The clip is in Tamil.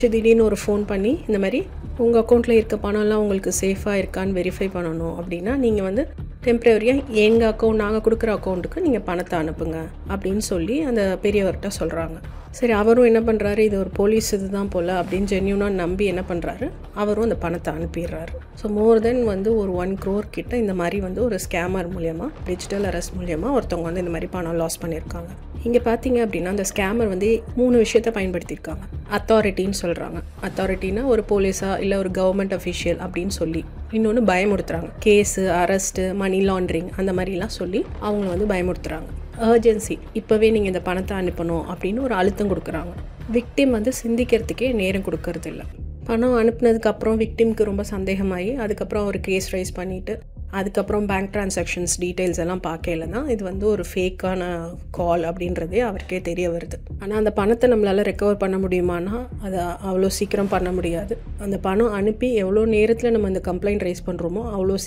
திடீர்னு ஒரு ஃபோன் பண்ணி இந்த மாதிரி உங்கள் அக்கௌண்ட்டில் இருக்க பணம்லாம் உங்களுக்கு சேஃபாக இருக்கான்னு வெரிஃபை பண்ணணும் அப்படின்னா நீங்கள் வந்து டெம்ப்ரவரியாக எங்கள் அக்கௌண்ட் நாங்கள் கொடுக்குற அக்கௌண்ட்டுக்கு நீங்கள் பணத்தை அனுப்புங்க அப்படின்னு சொல்லி அந்த பெரியவர்கிட்ட சொல்கிறாங்க சரி அவரும் என்ன பண்ணுறாரு இது ஒரு போலீஸ் இதுதான் போல் அப்படின்னு ஜென்யூனாக நம்பி என்ன பண்ணுறாரு அவரும் அந்த பணத்தை அனுப்பிடுறாரு ஸோ மோர் தென் வந்து ஒரு ஒன் க்ரோர் கிட்ட இந்த மாதிரி வந்து ஒரு ஸ்கேமர் மூலியமாக டிஜிட்டல் அரெஸ்ட் மூலியமாக ஒருத்தவங்க வந்து இந்த மாதிரி பணம் லாஸ் பண்ணியிருக்காங்க இங்கே பார்த்தீங்க அப்படின்னா அந்த ஸ்கேமர் வந்து மூணு விஷயத்தை பயன்படுத்தியிருக்காங்க அத்தாரிட்டின்னு சொல்கிறாங்க அத்தாரிட்டினா ஒரு போலீஸா இல்லை ஒரு கவர்மெண்ட் அஃபிஷியல் அப்படின்னு சொல்லி இன்னொன்று பயமுறுத்துறாங்க கேஸு அரெஸ்ட்டு மணி லாண்ட்ரிங் அந்த மாதிரிலாம் சொல்லி அவங்கள வந்து பயமுறுத்துறாங்க அர்ஜென்சி இப்போவே நீங்கள் இந்த பணத்தை அனுப்பணும் அப்படின்னு ஒரு அழுத்தம் கொடுக்குறாங்க விக்டிம் வந்து சிந்திக்கிறதுக்கே நேரம் கொடுக்கறது இல்லை பணம் அனுப்புனதுக்கப்புறம் விக்டிம்க்கு ரொம்ப சந்தேகமாகி அதுக்கப்புறம் ஒரு கேஸ் ரைஸ் பண்ணிவிட்டு அதுக்கப்புறம் பேங்க் ட்ரான்சாக்ஷன்ஸ் டீட்டெயில்ஸ் எல்லாம் பார்க்கல தான் இது வந்து ஒரு ஃபேக்கான கால் அப்படின்றதே அவருக்கே தெரிய வருது ஆனால் அந்த பணத்தை நம்மளால் ரெக்கவர் பண்ண முடியுமானா அதை அவ்வளோ சீக்கிரம் பண்ண முடியாது அந்த பணம் அனுப்பி எவ்வளோ நேரத்தில் நம்ம அந்த கம்ப்ளைண்ட் ரைஸ் பண்ணுறோமோ அவ்வளோ